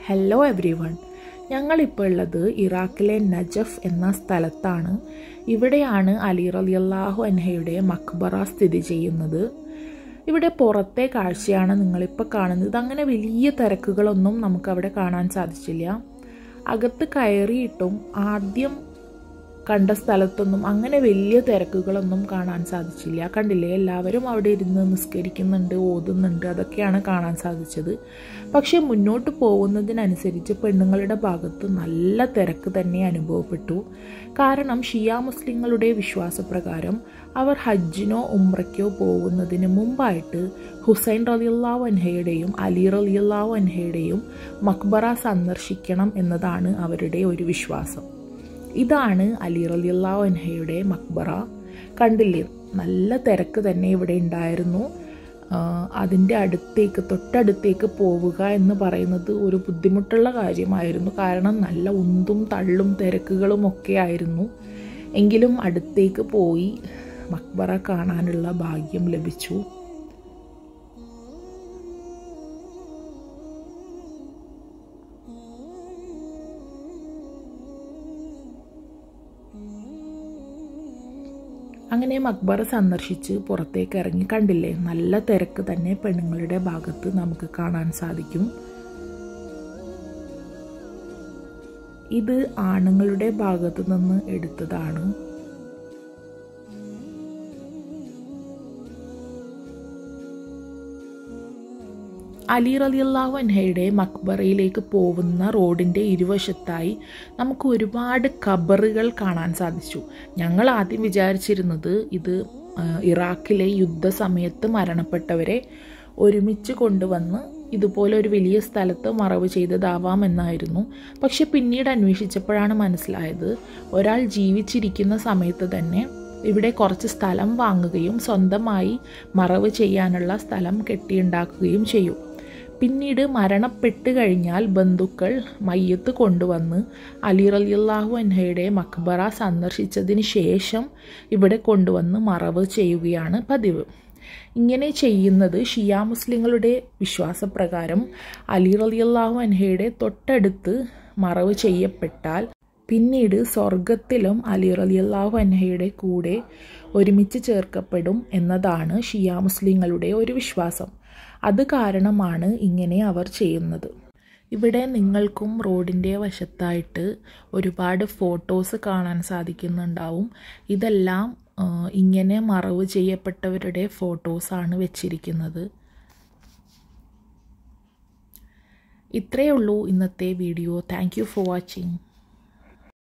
hello every one ഞങ്ങളിപ്പോൾ ഉള്ളത് ഇറാഖിലെ നജഫ് എന്ന സ്ഥലത്താണ് ഇവിടെയാണ് അലി റലിയല്ലാഹു അൻഹയുടെ മക്ബറ സ്ഥിതി ചെയ്യുന്നത് ഇവിടെ പുറത്തെ കാഴ്ചയാണ് നിങ്ങളിപ്പോൾ കാണുന്നത് അങ്ങനെ വലിയ തിരക്കുകളൊന്നും നമുക്കവിടെ കാണാൻ സാധിച്ചില്ല അകത്ത് കയറിയിട്ടും ആദ്യം കണ്ട സ്ഥലത്തൊന്നും അങ്ങനെ വലിയ തിരക്കുകളൊന്നും കാണാൻ സാധിച്ചില്ല കണ്ടില്ലേ എല്ലാവരും അവിടെ ഇരുന്ന് നിസ്കരിക്കുന്നുണ്ട് ഓതുന്നുണ്ട് അതൊക്കെയാണ് കാണാൻ സാധിച്ചത് പക്ഷേ മുന്നോട്ട് പോകുന്നതിനനുസരിച്ച് പെണ്ണുങ്ങളുടെ ഭാഗത്ത് നല്ല തിരക്ക് തന്നെ അനുഭവപ്പെട്ടു കാരണം ഷിയ മുസ്ലിങ്ങളുടെ വിശ്വാസപ്രകാരം അവർ ഹജ്ജിനോ ഉംറയ്ക്കോ പോകുന്നതിന് മുമ്പായിട്ട് ഹുസൈൻ റലിയുള്ളാഹു അൻഹയുടെയും അലി റലിയുള്ളാഹു അൻഹയുടെയും മക്ബറ സന്ദർശിക്കണം എന്നതാണ് അവരുടെ ഒരു വിശ്വാസം ഇതാണ് അലി റലിയല്ലാഹു അൻഹയുടെ മക്ബറ കണ്ടില്ലേ നല്ല തിരക്ക് തന്നെ ഇവിടെ ഉണ്ടായിരുന്നു അതിൻ്റെ അടുത്തേക്ക് തൊട്ടടുത്തേക്ക് പോവുക എന്ന് പറയുന്നത് ഒരു ബുദ്ധിമുട്ടുള്ള കാര്യമായിരുന്നു കാരണം നല്ല ഉന്തും തള്ളും തിരക്കുകളും ഒക്കെ ആയിരുന്നു എങ്കിലും അടുത്തേക്ക് പോയി മക്ബറ കാണാനുള്ള ഭാഗ്യം ലഭിച്ചു അങ്ങനെ മക്ബറ സന്ദർശിച്ച് പുറത്തേക്ക് ഇറങ്ങി കണ്ടില്ലേ നല്ല തിരക്ക് തന്നെ പെണ്ണുങ്ങളുടെ ഭാഗത്ത് നമുക്ക് കാണാൻ സാധിക്കും ഇത് ആണുങ്ങളുടെ ഭാഗത്തു നിന്ന് എടുത്തതാണ് അലി റലിയല്ലാഹു അൻഹയുടെ മക്ബറയിലേക്ക് പോകുന്ന റോഡിൻ്റെ ഇരുവശത്തായി നമുക്ക് ഒരുപാട് ഖബറുകൾ കാണാൻ സാധിച്ചു ഞങ്ങൾ ആദ്യം വിചാരിച്ചിരുന്നത് ഇത് ഇറാഖിലെ യുദ്ധസമയത്ത് മരണപ്പെട്ടവരെ ഒരുമിച്ച് കൊണ്ടുവന്ന് ഇതുപോലെ ഒരു വലിയ സ്ഥലത്ത് മറവ് ചെയ്തതാവാം എന്നായിരുന്നു പക്ഷെ പിന്നീട് അന്വേഷിച്ചപ്പോഴാണ് മനസ്സിലായത് ഒരാൾ ജീവിച്ചിരിക്കുന്ന സമയത്ത് തന്നെ ഇവിടെ കുറച്ച് സ്ഥലം വാങ്ങുകയും സ്വന്തമായി മറവ് ചെയ്യാനുള്ള സ്ഥലം കെട്ടിയുണ്ടാക്കുകയും ചെയ്യും പിന്നീട് മരണപ്പെട്ട് കഴിഞ്ഞാൽ ബന്ധുക്കൾ മയ്യത്ത് കൊണ്ടുവന്ന് അലി റലിയല്ലാഹു അൻഹയുടെ മക്ബറ സന്ദർശിച്ചതിന് ശേഷം ഇവിടെ കൊണ്ടുവന്ന് മറവ് ചെയ്യുകയാണ് പതിവ് ഇങ്ങനെ ചെയ്യുന്നത് ഷിയ മുസ്ലിങ്ങളുടെ വിശ്വാസപ്രകാരം അലി റലിയല്ലാഹു അൻഹയുടെ തൊട്ടടുത്ത് മറവ് ചെയ്യപ്പെട്ടാൽ പിന്നീട് സ്വർഗത്തിലും അലി റലിയല്ലാഹു അൻഹയുടെ കൂടെ ഒരുമിച്ച് ചേർക്കപ്പെടും എന്നതാണ് ഷിയ മുസ്ലിങ്ങളുടെ ഒരു വിശ്വാസം അത് കാരണമാണ് ഇങ്ങനെ അവർ ചെയ്യുന്നത് ഇവിടെ നിങ്ങൾക്കും റോഡിൻ്റെ വശത്തായിട്ട് ഒരുപാട് ഫോട്ടോസ് കാണാൻ സാധിക്കുന്നുണ്ടാവും ഇതെല്ലാം ഇങ്ങനെ മറവ് ചെയ്യപ്പെട്ടവരുടെ ഫോട്ടോസാണ് വെച്ചിരിക്കുന്നത് ഇത്രയേ ഉള്ളൂ ഇന്നത്തെ വീഡിയോ താങ്ക് ഫോർ വാച്ചിങ്